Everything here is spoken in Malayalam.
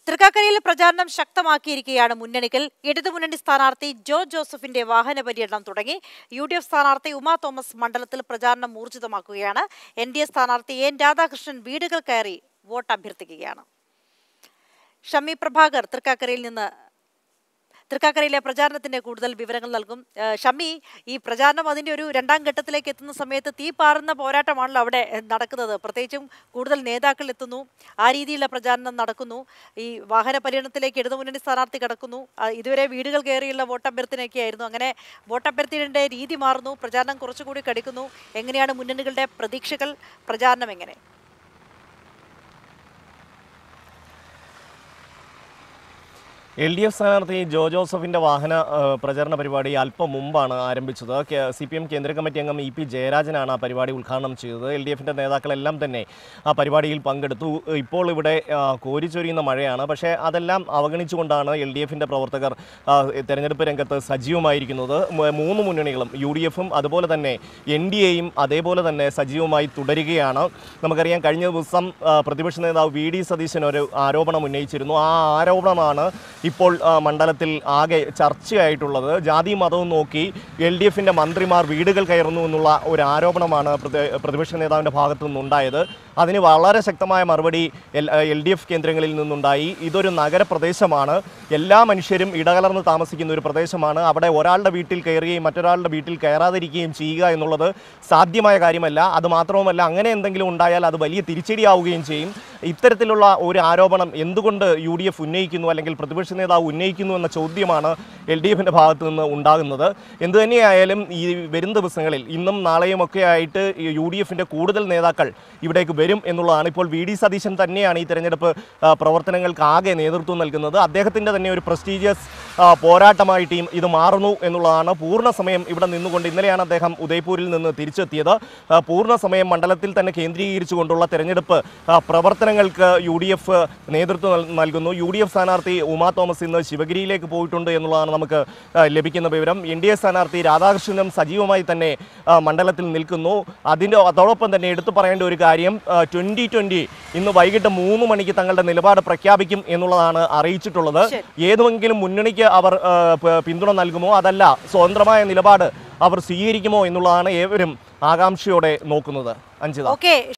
തൃക്കാക്കരയിൽ പ്രചാരണം ശക്തമാക്കിയിരിക്കുകയാണ് മുന്നണികൾ ഇടതുമുന്നണി സ്ഥാനാർത്ഥി ജോ ജോസഫിന്റെ വാഹന പര്യടനം തുടങ്ങി യു ഡി എഫ് സ്ഥാനാർത്ഥി ഉമാ തോമസ് മണ്ഡലത്തിൽ പ്രചാരണം ഊർജിതമാക്കുകയാണ് എൻ ഡി എ സ്ഥാനാർത്ഥി എൻ രാധാകൃഷ്ണൻ വീടുകൾ കയറി വോട്ട് അഭ്യർത്ഥിക്കുകയാണ് ഷമി പ്രഭാകർ തൃക്കാക്കരയിൽ നിന്ന് തൃക്കാക്കരയിലെ പ്രചാരണത്തിന്റെ കൂടുതൽ വിവരങ്ങൾ നൽകും ഏഹ് ഷമി ഈ പ്രചാരണം അതിന്റെ ഒരു രണ്ടാം ഘട്ടത്തിലേക്ക് എത്തുന്ന സമയത്ത് തീ പാറുന്ന പോരാട്ടമാണല്ലോ അവിടെ ഏഹ്, നടക്കുന്നത് പ്രത്യേകിച്ചും കൂടുതൽ നേതാക്കൾ എത്തുന്നു ആ രീതിയിലുള്ള പ്രചാരണം നടക്കുന്നു ഈ വാഹന പര്യടനത്തിലേക്ക് ഇടതുമുന്നണി സ്ഥാനാർത്ഥി കടക്കുന്നു ആ, ഇതുവരെ വീടുകൾ കയറിയുള്ള വോട്ടഭ്യർത്ഥനയൊക്കെ ആയിരുന്നു അങ്ങനെ വോട്ടഭ്യർത്ഥനയുടെ രീതി മാറുന്നു പ്രചാരണം കുറച്ചുകൂടി കടിക്കുന്നു എങ്ങനെയാണ് മുന്നണികളുടെ പ്രതീക്ഷകൾ പ്രചാരണം എങ്ങനെ എൽ ഡി എഫ് സ്ഥാനാർത്ഥി ജോ ജോസഫിന്റെ വാഹന ആ, പ്രചരണ പരിപാടി അല്പം മുമ്പാണ് ആരംഭിച്ചത് സി പി എം കേന്ദ്ര കമ്മിറ്റി അംഗം ഇ പി ജയരാജനാണ് ആ പരിപാടി ഉദ്ഘാടനം ചെയ്തത് എൽ ഡി എഫിന്റെ നേതാക്കളെല്ലാം തന്നെ ആ പരിപാടിയിൽ പങ്കെടുത്തു ഇപ്പോൾ ഇവിടെ ആ, കോരിച്ചൊരിയുന്ന മഴയാണ് പക്ഷേ അതെല്ലാം അവഗണിച്ചുകൊണ്ടാണ് എൽ ഡി എഫിന്റെ പ്രവർത്തകർ ആ, തെരഞ്ഞെടുപ്പ് രംഗത്ത് സജീവമായിരിക്കുന്നത് മ- മൂന്ന് മുന്നണികളും യു ഡി എഫും അതുപോലെ തന്നെ എൻ ഡി എയും അതേപോലെ തന്നെ സജീവമായി തുടരുകയാണ് നമുക്കറിയാം കഴിഞ്ഞ ദിവസം ആ, പ്രതിപക്ഷ നേതാവ് വി ഡി സതീശൻ ഒരു ആരോപണം ഉന്നയിച്ചിരുന്നു ആ ആരോപണമാണ് ഇപ്പോൾ ആ, മണ്ഡലത്തിൽ ആകെ ചർച്ചയായിട്ടുള്ളത് ജാതി മതവും നോക്കി എൽ ഡി എഫിൻ്റെ മന്ത്രിമാർ വീടുകൾ കയറുന്നു എന്നുള്ള ഒരു ആരോപണമാണ് പ്രതി- പ്രതിപക്ഷ നേതാവിൻ്റെ ഭാഗത്തു നിന്നുണ്ടായത് അതിന് വളരെ ശക്തമായ മറുപടി എൽ എൽ ഡി എഫ് കേന്ദ്രങ്ങളിൽ നിന്നുണ്ടായി ഇതൊരു നഗരപ്രദേശമാണ് എല്ലാ മനുഷ്യരും ഇടകലർന്ന് താമസിക്കുന്ന ഒരു പ്രദേശമാണ് അവിടെ ഒരാളുടെ വീട്ടിൽ കയറുകയും മറ്റൊരാളുടെ വീട്ടിൽ കയറാതിരിക്കുകയും ചെയ്യുക എന്നുള്ളത് സാധ്യമായ കാര്യമല്ല അത് മാത്രവുമല്ല അങ്ങനെ എന്തെങ്കിലും ഉണ്ടായാൽ അത് വലിയ തിരിച്ചടിയാവുകയും ചെയ്യും ഇത്തരത്തിലുള്ള ഒരു ആരോപണം എന്തുകൊണ്ട് യു ഡി എഫ് ഉന്നയിക്കുന്നു അല്ലെങ്കിൽ പ്രതിപക്ഷ നേതാവ് ഉന്നയിക്കുന്നു എന്ന ചോദ്യമാണ് എൽ ഡി എഫിൻ്റെ ഭാഗത്ത് നിന്ന് ഉണ്ടാകുന്നത് എന്തു തന്നെയായാലും ഈ വരും ദിവസങ്ങളിൽ ഇന്നും നാളെയും ഒക്കെ ആയിട്ട് യു ഡി എഫിൻ്റെ കൂടുതൽ നേതാക്കൾ ഇവിടേക്ക് വരും എന്നുള്ളതാണ് ഇപ്പോൾ വി ഡി സതീശൻ തന്നെയാണ് ഈ തെരഞ്ഞെടുപ്പ് ആ, പ്രവർത്തനങ്ങൾക്ക് ആകെ നേതൃത്വം നൽകുന്നത് അദ്ദേഹത്തിൻ്റെ തന്നെ ഒരു പ്രസ്റ്റീജിയസ് പോരാട്ടമായിട്ട് ഈ- ഇത് മാറുന്നു എന്നുള്ളതാണ് പൂർണ്ണ സമയം ഇവിടെ നിന്നുകൊണ്ട് ഇന്നലെയാണ് അദ്ദേഹം ഉദയ്പൂരിൽ നിന്ന് തിരിച്ചെത്തിയത് ആ, പൂർണ്ണ സമയം മണ്ഡലത്തിൽ തന്നെ കേന്ദ്രീകരിച്ചുകൊണ്ടുള്ള തെരഞ്ഞെടുപ്പ് ആ, പ്രവർത്തനങ്ങൾക്ക് യു ഡി എഫ് നേതൃത്വം നൽ- നൽകുന്നു യു ഡി എഫ് സ്ഥാനാർത്ഥി ഉമാ തോമസ് ഇന്ന് ശിവഗിരിയിലേക്ക് പോയിട്ടുണ്ട് എന്നുള്ളതാണ് നമുക്ക് ആ, ലഭിക്കുന്ന വിവരം എൻ ഡി എ സ്ഥാനാർത്ഥി രാധാകൃഷ്ണനും സജീവമായി തന്നെ ആ, മണ്ഡലത്തിൽ നിൽക്കുന്നു അതിൻ്റെ അതോടൊപ്പം തന്നെ എടുത്തു പറയേണ്ട ഒരു കാര്യം ട്വൻ്റി ട്വൻ്റി ഇന്ന് വൈകിട്ട് മൂന്ന് മണിക്ക് തങ്ങളുടെ നിലപാട് പ്രഖ്യാപിക്കും എന്നുള്ളതാണ് അറിയിച്ചിട്ടുള്ളത് ശരി. ഏതെങ്കിലും മുന്നണിക്ക് അവർ ആ, പ- പിന്തുണ നൽകുമോ അതല്ല സ്വതന്ത്രമായ നിലപാട് അവർ സ്വീകരിക്കുമോ എന്നുള്ളതാണ് ഏവരും ആകാംക്ഷയോടെ നോക്കുന്നത് അഞ്ചിത ഓക്കെ